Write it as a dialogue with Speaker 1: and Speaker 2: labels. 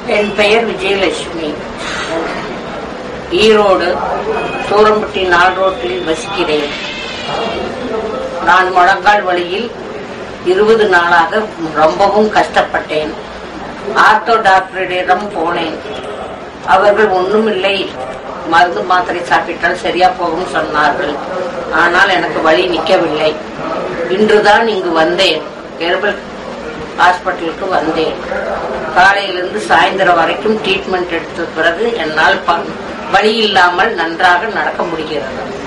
Speaker 1: என் பெயர் விஜயலட்சுமி ஈரோடு சூரம்பட்டி நாள் ரோட்டில் வசிக்கிறேன் நான் முழங்கால் வழியில் இருபது நாளாக ரொம்பவும் கஷ்டப்பட்டேன் ஆர்த்தோ டாக்டரிடம் போனேன் அவர்கள் ஒண்ணுமில்லை மருந்து மாத்திரை சாப்பிட்டால் சரியா போகும் சொன்னார்கள் ஆனால் எனக்கு வழி நிற்கவில்லை இன்றுதான் இங்கு வந்தேன் ஹெர்பல் ஹாஸ்பிட்டலுக்கு வந்தேன் காலையிலிருந்து சாயந்தரம் வரைக்கும் ட்ரீட்மெண்ட் எடுத்த பிறகு என்னால் ப- வலி இல்லாமல் நன்றாக நடக்க முடிகிறது